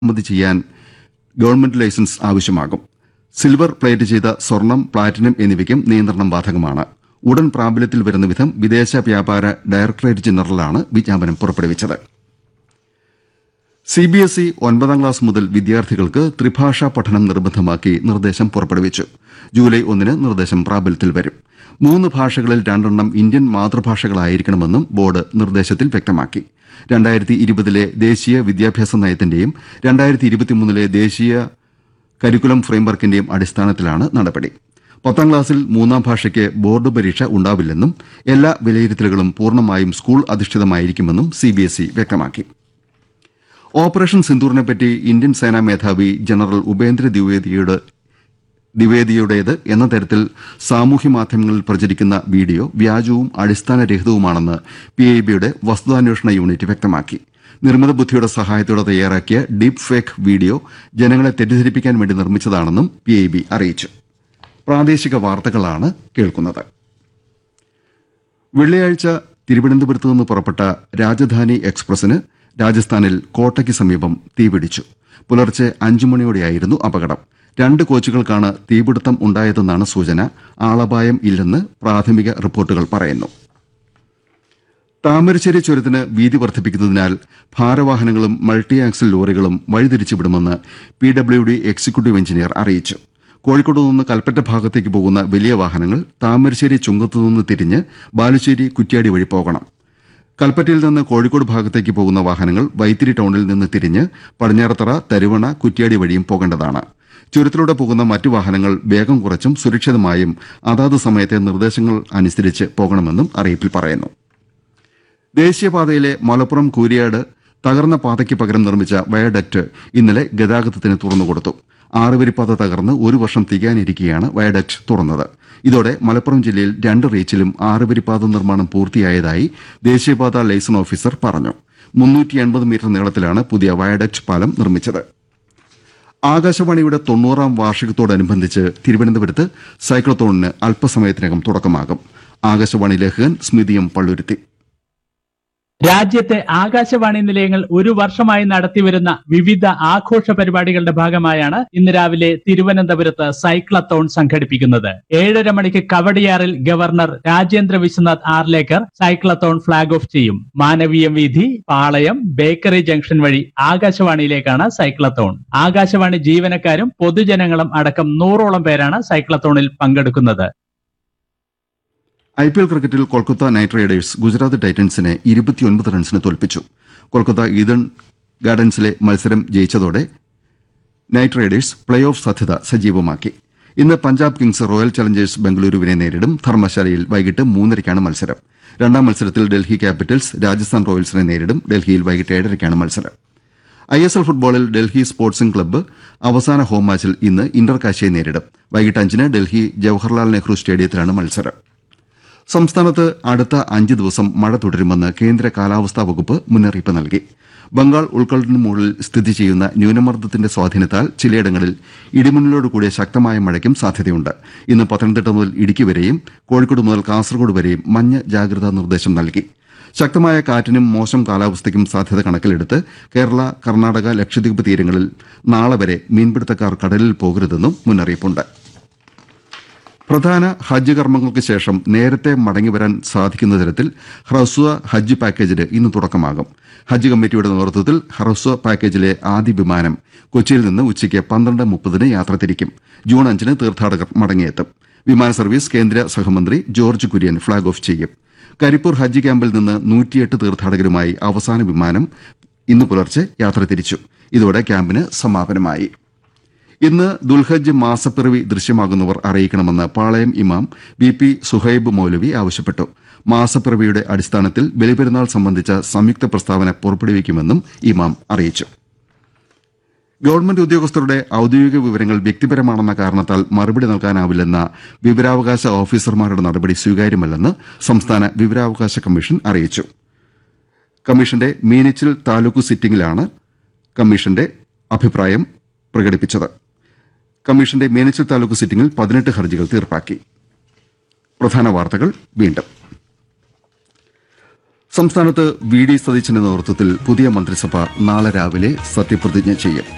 ഇറക്കുമതി ചെയ്യാൻ government licence ആവശ്യമാകും സിൽവർ പ്ലേറ്റ് ചെയ്ത സ്വർണം പ്ലാറ്റിനം എന്നിവയ്ക്കും നിയന്ത്രണം ബാധകമാണ് ഉടൻ പ്രാബല്യത്തിൽ വരുന്ന വിധം വിദേശ വ്യാപാര ഡയറക്ടറേറ്റ് ജനറലാണ് വിജ്ഞാപനം പുറപ്പെടുവിച്ചത് സി ബി എസ് ഇ ഒൻപതാം ക്ലാസ് മുതൽ വിദ്യാർത്ഥികൾക്ക് ത്രിഭാഷാ പഠനം നിർബന്ധമാക്കി നിർദ്ദേശം പുറപ്പെടുവിച്ചു ജൂലൈ ഒന്നിന് നിർദ്ദേശം പ്രാബല്യത്തിൽ വരും മൂന്ന് ഭാഷകളിൽ രണ്ടെണ്ണം ഇന്ത്യൻ മാതൃഭാഷകളായിരിക്കണമെന്നും ബോർഡ് നിർദ്ദേശത്തിൽ വ്യക്തമാക്കി രണ്ടായിരത്തി ഇരുപതിലെ ദേശീയ വിദ്യാഭ്യാസ നയത്തിന്റെയും രണ്ടായിരത്തി ഇരുപത്തിമൂന്നിലെ ദേശീയ കരിക്കുലം ഫ്രെയിംവർക്കിന്റെയും അടിസ്ഥാനത്തിലാണ് നടപടി പത്താം ക്ലാസ്സിൽ മൂന്നാം ഭാഷയ്ക്ക് ബോർഡ് പരീക്ഷ ഉണ്ടാവില്ലെന്നും എല്ലാ വിലയിരുത്തലുകളും പൂർണ്ണമായും സ്കൂൾ അധിഷ്ഠിതമായിരിക്കുമെന്നും സിബിഎസ്ഇ വ്യക്തമാക്കി ഓപ്പറേഷൻ സിന്ദൂറിനെപ്പറ്റി ഇന്ത്യൻ സേനാ മേധാവി ജനറൽ ഉപേന്ദ്ര ദ്വിവേദിയുടെ ദ്വിവേദിയുടേത് എന്ന തരത്തിൽ സാമൂഹ്യ മാധ്യമങ്ങളിൽ പ്രചരിക്കുന്ന വീഡിയോ വ്യാജവും അടിസ്ഥാനരഹിതവുമാണെന്ന് പി ഐ ബിയുടെ വസ്തുതാന്വേഷണ യൂണിറ്റ് വ്യക്തമാക്കി നിർമ്മിത ബുദ്ധിയുടെ സഹായത്തോടെ തയ്യാറാക്കിയ ഡീപ് ഫേക്ക് വീഡിയോ ജനങ്ങളെ തെറ്റിദ്ധരിപ്പിക്കാൻ വേണ്ടി നിർമ്മിച്ചതാണെന്നും പി ഐ ബി അറിയിച്ചു പ്രാദേശിക വാർത്തകളാണ് കേൾക്കുന്നത് വെള്ളിയാഴ്ച തിരുവനന്തപുരത്ത് നിന്ന് പുറപ്പെട്ട രാജധാനി എക്സ്പ്രസിന് രാജസ്ഥാനിൽ കോട്ടയ്ക്ക് സമീപം തീപിടിച്ചു പുലർച്ചെ അഞ്ചു മണിയോടെയായിരുന്നു അപകടം രണ്ട് കോച്ചുകൾക്കാണ് തീപിടുത്തം ഉണ്ടായതെന്നാണ് സൂചന ആളപായം ഇല്ലെന്ന് പ്രാഥമിക റിപ്പോർട്ടുകൾ പറയുന്നു താമരശ്ശേരി ചുരത്തിന് വീതി വർദ്ധിപ്പിക്കുന്നതിനാൽ ഭാരവാഹനങ്ങളും മൾട്ടി ആക്സിൽ ലോറികളും വഴിതിരിച്ചുവിടുമെന്ന് P W D executive engineer അറിയിച്ചു കോഴിക്കോട് നിന്ന് കൽപ്പറ്റ ഭാഗത്തേക്ക് പോകുന്ന വലിയ വാഹനങ്ങൾ താമരശ്ശേരി ചുങ്കത്തു നിന്ന് തിരിഞ്ഞ് ബാലുശ്ശേരി കുറ്റ്യാടി വഴി പോകണം കൽപ്പറ്റയിൽ നിന്ന് കോഴിക്കോട് ഭാഗത്തേക്ക് പോകുന്ന വാഹനങ്ങൾ വൈത്തിരി ടൌണിൽ നിന്ന് തിരിഞ്ഞ് പടിഞ്ഞാറത്തറ തരുവണ കുറ്റ്യാടി വഴിയും പോകേണ്ടതാണ് ചുരത്തിലൂടെ പോകുന്ന മറ്റു വാഹനങ്ങൾ വേഗം കുറച്ചും സുരക്ഷിതമായും അതാത് സമയത്തെ നിർദ്ദേശങ്ങൾ അനുസരിച്ച് പോകണമെന്നും അറിയിപ്പിൽ പറയുന്നു ദേശീയപാതയിലെ മലപ്പുറം കൂരിയാട് തകർന്ന പാതയ്ക്ക് പകരം നിർമ്മിച്ച വയഡക്ട് ഇന്നലെ ഗതാഗതത്തിന് തുറന്നുകൊടുത്തു ആറുവരിപ്പാത തകർന്ന് ഒരു വർഷം തികയാനിരിക്കെയാണ് വയഡക്ട് തുറന്നത് ഇതോടെ മലപ്പുറം ജില്ലയിൽ രണ്ട് റീച്ചിലും ആറുവരിപ്പാത നിർമ്മാണം പൂർത്തിയായതായി ദേശീയപാത ലൈസൺ ഓഫീസർ പറഞ്ഞു മുന്നൂറ്റി എൺപത് മീറ്റർ നീളത്തിലാണ് പുതിയ വയഡക്ട് പാലം നിർമ്മിച്ചത് ആകാശവാണിയുടെ തൊണ്ണൂറാം വാർഷികത്തോടനുബന്ധിച്ച് തിരുവനന്തപുരത്ത് സൈക്ലത്തോണിന് അല്പസമയത്തിനകം തുടക്കമാകും ആകാശവാണി ലേഖകൻ സ്മിതിയും പള്ളുരുത്തി രാജ്യത്തെ ആകാശവാണി നിലയങ്ങൾ ഒരു വർഷമായി നടത്തിവരുന്ന വിവിധ ആഘോഷ പരിപാടികളുടെ ഭാഗമായാണ് ഇന്ന് രാവിലെ തിരുവനന്തപുരത്ത് സൈക്ലത്തോൺ സംഘടിപ്പിക്കുന്നത് ഏഴര മണിക്ക് കവടിയാറിൽ governor Rajendra Vishwanath Arlekar cyclathon flag off ചെയ്യും മാനവീയം വീഥി പാളയം ബേക്കറി ജംഗ്ഷൻ വഴി ആകാശവാണിയിലേക്കാണ് സൈക്ലത്തോൺ ആകാശവാണി ജീവനക്കാരും പൊതുജനങ്ങളും അടക്കം നൂറോളം പേരാണ് സൈക്ലത്തോണിൽ പങ്കെടുക്കുന്നത് ഐ പി എൽ ക്രിക്കറ്റിൽ കൊൽക്കത്ത നൈറ്റ് റൈഡേഴ്സ് ഗുജറാത്ത് ടൈറ്റൻസിനെ ഇരുപത്തിയൊൻപത് റൺസിന് തോൽപ്പിച്ചു കൊൽക്കത്ത ഈഡൻ ഗാർഡൻസിലെ മത്സരം ജയിച്ചതോടെ നൈറ്റ് റൈഡേഴ്സ് പ്ലേ ഓഫ് സാധ്യത സജീവമാക്കി ഇന്ന് പഞ്ചാബ് കിങ്സ് റോയൽ ചലഞ്ചേഴ്സ് ബംഗളൂരുവിനെ നേരിടും ധർമ്മശാലയിൽ വൈകിട്ട് മൂന്നരയ്ക്കാണ് മത്സരം രണ്ടാം മത്സരത്തിൽ ഡൽഹി ക്യാപിറ്റൽസ് രാജസ്ഥാൻ റോയൽസിനെ നേരിടും ഡൽഹിയിൽ വൈകിട്ട് ഏഴരയ്ക്കാണ് മത്സരം ഐ എസ് എൽ ഫുട്ബോളിൽ ഡൽഹി സ്പോർട്സിംഗ് ക്ലബ്ബ് അവസാന ഹോം മാച്ചിൽ ഇന്ന് ഇന്റർ കാശിയെ നേരിടും വൈകിട്ട് അഞ്ചിന് ഡൽഹി ജവഹർലാൽ നെഹ്റു സ്റ്റേഡിയത്തിലാണ് മത്സരം സംസ്ഥാനത്ത് അടുത്ത അഞ്ച് ദിവസം മഴ തുടരുമെന്ന് കേന്ദ്ര കാലാവസ്ഥാ വകുപ്പ് മുന്നറിയിപ്പ് നൽകി ബംഗാൾ ഉൾക്കടലിന് മുകളിൽ സ്ഥിതി ചെയ്യുന്ന ന്യൂനമർദ്ദത്തിന്റെ സ്വാധീനത്താൽ ചിലയിടങ്ങളിൽ ഇടിമിന്നലോട് കൂടിയ ശക്തമായ മഴയ്ക്കും സാധ്യതയുണ്ട് ഇന്ന് പത്തനംതിട്ട മുതൽ ഇടുക്കി വരെയും കോഴിക്കോട് മുതൽ കാസർഗോഡ് വരെയും മഞ്ഞ ജാഗ്രതാ നിർദ്ദേശം നൽകി ശക്തമായ കാറ്റിനും മോശം കാലാവസ്ഥയ്ക്കും സാധ്യത കണക്കിലെടുത്ത് കേരള കർണാടക ലക്ഷദ്വീപ് തീരങ്ങളിൽ നാളെ വരെ മീൻപിടുത്തക്കാർ കടലിൽ പോകരുതെന്നും മുന്നറിയിപ്പുണ്ട് പ്രധാന ഹജ്ജ് കർമ്മങ്ങൾക്ക് ശേഷം നേരത്തെ മടങ്ങിവരാൻ സാധിക്കുന്ന തരത്തിൽ ഹ്രസ്വ ഹജ്ജ് പാക്കേജിന് ഇന്ന് തുടക്കമാകും ഹജ്ജ് കമ്മിറ്റിയുടെ നേതൃത്വത്തിൽ ഹ്രസ്വ പാക്കേജിലെ ആദ്യ വിമാനം കൊച്ചിയിൽ നിന്ന് ഉച്ചയ്ക്ക് പന്ത്രണ്ട് മുപ്പതിന് യാത്ര തിരിക്കും ജൂൺ അഞ്ചിന് തീർത്ഥാടകർ മടങ്ങിയെത്തും വിമാന സർവീസ് കേന്ദ്ര സഹമന്ത്രി ജോർജ് കുര്യൻ ഫ്ളാഗ് ഓഫ് ചെയ്യും കരിപ്പൂർ ഹജ്ജ് ക്യാമ്പിൽ നിന്ന് നൂറ്റിയെട്ട് തീർത്ഥാടകരുമായി അവസാന വിമാനം ഇന്ന് പുലർച്ചെ യാത്ര തിരിച്ചു ഇതോടെ ക്യാമ്പിന് സമാപനമായി ഇന്ന് ദുൽഹജ്ജ് മാസപ്പിറവി ദൃശ്യമാകുന്നവർ അറിയിക്കണമെന്ന് പാളയം ഇമാം വി പി സുഹൈബ് മൗലവി ആവശ്യപ്പെട്ടു മാസപ്പിറവിയുടെ അടിസ്ഥാനത്തിൽ ബലിപെരുന്നാൾ സംബന്ധിച്ച സംയുക്ത പ്രസ്താവന പുറപ്പെടുവിക്കുമെന്നും ഇമാം അറിയിച്ചു ഗവൺമെന്റ് ഉദ്യോഗസ്ഥരുടെ ഔദ്യോഗിക വിവരങ്ങൾ വ്യക്തിപരമാണെന്ന കാരണത്താൽ മറുപടി നൽകാനാവില്ലെന്ന വിവരാവകാശ ഓഫീസർമാരുടെ നടപടി സ്വീകാര്യമല്ലെന്ന് സംസ്ഥാന വിവരാവകാശ കമ്മീഷൻ അറിയിച്ചു കമ്മീഷന്റെ മീനച്ചിൽ താലൂക്ക് സിറ്റിംഗിലാണ് കമ്മീഷന്റെ അഭിപ്രായം പ്രകടിപ്പിച്ചത് കമ്മീഷന്റെ മീനച്ചിൽ താലൂക്ക് സിറ്റിംഗിൽ പതിനെട്ട് ഹർജികൾ തീർപ്പാക്കി പ്രധാന വാർത്തകൾ വീണ്ടും സംസ്ഥാനത്ത് വി ഡി സതീശന്റെ നേതൃത്വത്തിൽ പുതിയ മന്ത്രിസഭ നാളെ രാവിലെ സത്യപ്രതിജ്ഞ ചെയ്യും